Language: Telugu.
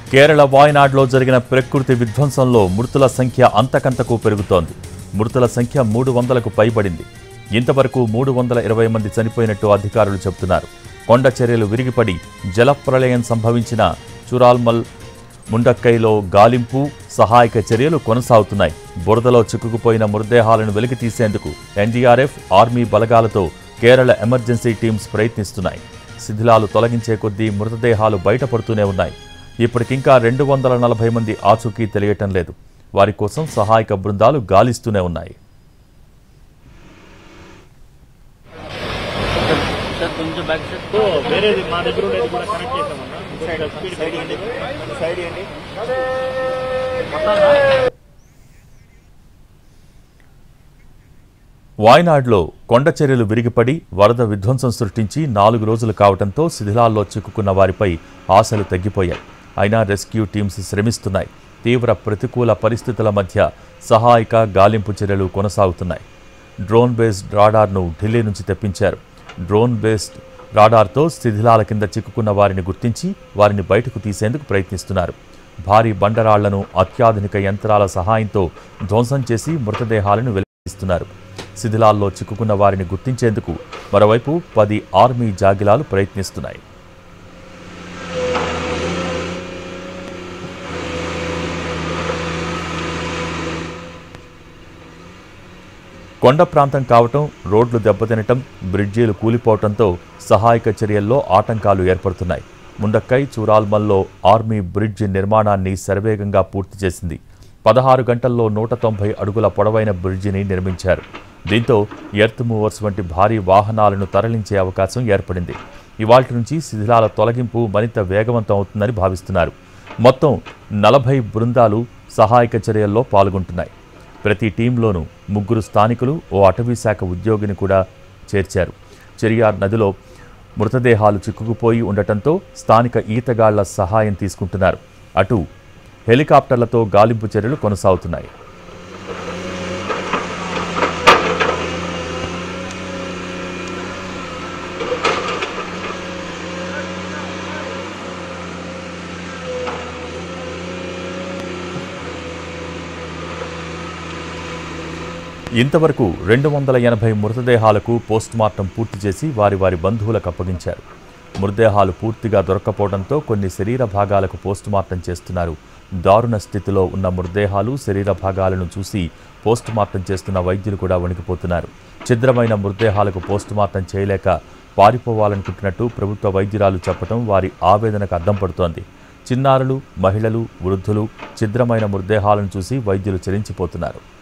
కేరళ వాయనాడ్లో జరిగిన ప్రకృతి విధ్వంసంలో మృతుల సంఖ్య అంతకంతకు పెరుగుతోంది మృతుల సంఖ్య మూడు వందలకు పైబడింది ఇంతవరకు మూడు వందల ఇరవై మంది చనిపోయినట్టు అధికారులు చెబుతున్నారు కొండ చర్యలు విరిగిపడి జలప్రళయం సంభవించిన చురాల్మల్ ముండక్కైలో గాలింపు సహాయక చర్యలు కొనసాగుతున్నాయి బురదలో చిక్కుకుపోయిన మృతదేహాలను వెలికి తీసేందుకు ఎన్డీఆర్ఎఫ్ ఆర్మీ బలగాలతో కేరళ ఎమర్జెన్సీ టీమ్స్ ప్రయత్నిస్తున్నాయి శిథిలాలు తొలగించే కొద్దీ మృతదేహాలు బయటపడుతూనే ఉన్నాయి ఇప్పటికింకా రెండు వందల నలభై మంది ఆచూకీ తెలియటం లేదు వారి కోసం సహాయక బృందాలు గాలిస్తూనే ఉన్నాయి సార్ కొంచెం బ్యాక్ సార్ సో వేరేది మా దగ్గర ఉండేది కూడా కనెక్ట్ చేసామన్నా స్పీడ్ సైడ్ ఇవ్వండి సైడ్ ఇవ్వండి వాయనాడ్లో కొండ చర్యలు విరిగిపడి వరద విధ్వంసం సృష్టించి నాలుగు రోజులు కావడంతో శిథిలాల్లో చిక్కుకున్న వారిపై ఆశలు తగ్గిపోయాయి అయినా రెస్క్యూ టీమ్స్ శ్రమిస్తున్నాయి తీవ్ర ప్రతికూల పరిస్థితుల మధ్య సహాయక గాలింపు చర్యలు కొనసాగుతున్నాయి డ్రోన్ బేస్డ్ రాడార్ను ఢిల్లీ నుంచి తెప్పించారు డ్రోన్ బేస్డ్ రాడార్తో శిథిలాల కింద చిక్కుకున్న వారిని గుర్తించి వారిని బయటకు తీసేందుకు ప్రయత్నిస్తున్నారు భారీ బండరాళ్లను అత్యాధునిక యంత్రాల సహాయంతో ధ్వంసం చేసి మృతదేహాలను వెలికిస్తున్నారు శిథిలాల్లో చిక్కుకున్న వారిని గుర్తించేందుకు మరోవైపు పది ఆర్మీ జాగిలాలు ప్రయత్నిస్తున్నాయి కొండ ప్రాంతం కావటం రోడ్లు దెబ్బతినటం బ్రిడ్జీలు కూలిపోవటంతో సహాయక చర్యల్లో ఆటంకాలు ఏర్పడుతున్నాయి ముండక్కై చూరాల్మల్లో ఆర్మీ బ్రిడ్జ్ నిర్మాణాన్ని శరవేగంగా పూర్తి చేసింది పదహారు గంటల్లో నూట తొంభై అడుగుల పొడవైన బ్రిడ్జిని నిర్మించారు దీంతో ఎర్త్ మూవర్స్ వంటి భారీ వాహనాలను తరలించే అవకాశం ఏర్పడింది ఇవాల్టి నుంచి శిథిలాల తొలగింపు మరింత వేగవంతం అవుతుందని భావిస్తున్నారు మొత్తం నలభై బృందాలు సహాయక చర్యల్లో పాల్గొంటున్నాయి ప్రతి టీంలోనూ ముగ్గురు స్థానికులు ఓ అటవీ శాఖ ఉద్యోగిని కూడా చేర్చారు చెరియార్ నదిలో మృతదేహాలు చిక్కుకుపోయి ఉండటంతో స్థానిక ఈతగాళ్ల సహాయం తీసుకుంటున్నారు అటు హెలికాప్టర్లతో గాలింపు చర్యలు కొనసాగుతున్నాయి ఇంతవరకు రెండు వందల ఎనభై మృతదేహాలకు పోస్టుమార్టం పూర్తి చేసి వారి వారి బంధువులకు అప్పగించారు మృతదేహాలు పూర్తిగా దొరక్కపోవడంతో కొన్ని శరీర భాగాలకు పోస్టుమార్టం చేస్తున్నారు దారుణ స్థితిలో ఉన్న మృతదేహాలు శరీర భాగాలను చూసి పోస్టుమార్టం చేస్తున్న వైద్యులు కూడా వణికిపోతున్నారు ఛిద్రమైన మృతదేహాలకు పోస్టుమార్టం చేయలేక పారిపోవాలనుకుంటున్నట్టు ప్రభుత్వ వైద్యురాలు చెప్పడం వారి ఆవేదనకు అద్దం పడుతోంది చిన్నారులు మహిళలు వృద్ధులు ఛిద్రమైన మృతదేహాలను చూసి వైద్యులు చెలించిపోతున్నారు